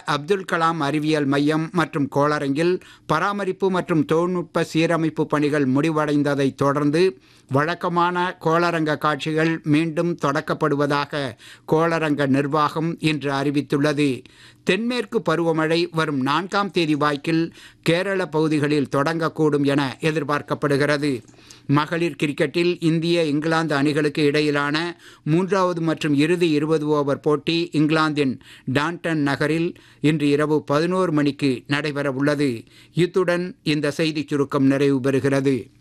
அப்துல் கலாம் அறிவியல் மையம் மற்றும் கோளரங்கில் பராமரிப்பு மற்றும் தொழில்நுட்ப சீரமைப்பு பணிகள் முடிவடைந்ததைத் தொடர்ந்து வழக்கமான கோளரங்க காட்சிகள் மீண்டும் தொடக்கப்படுவதாக கோளரங்க நிர்வாகம் இன்று அறிவித்துள்ளது தென்மேற்கு பருவமழை வரும் நான்காம் தேதி வாக்கில் கேரள பகுதிகளில் தொடங்கக்கூடும் என எதிர்பார்க்கப்படுகிறது மகளிர் கிரிக்கெட்டில் இந்திய இங்கிலாந்து அணிகளுக்கு இடையிலான மூன்றாவது மற்றும் இறுதி இருபது ஓவர் போட்டி இங்கிலாந்தின் டான்டன் நகரில் இன்று இரவு பதினோரு மணிக்கு நடைபெற உள்ளது இத்துடன் இந்த செய்திச் சுருக்கம் நிறைவு பெறுகிறது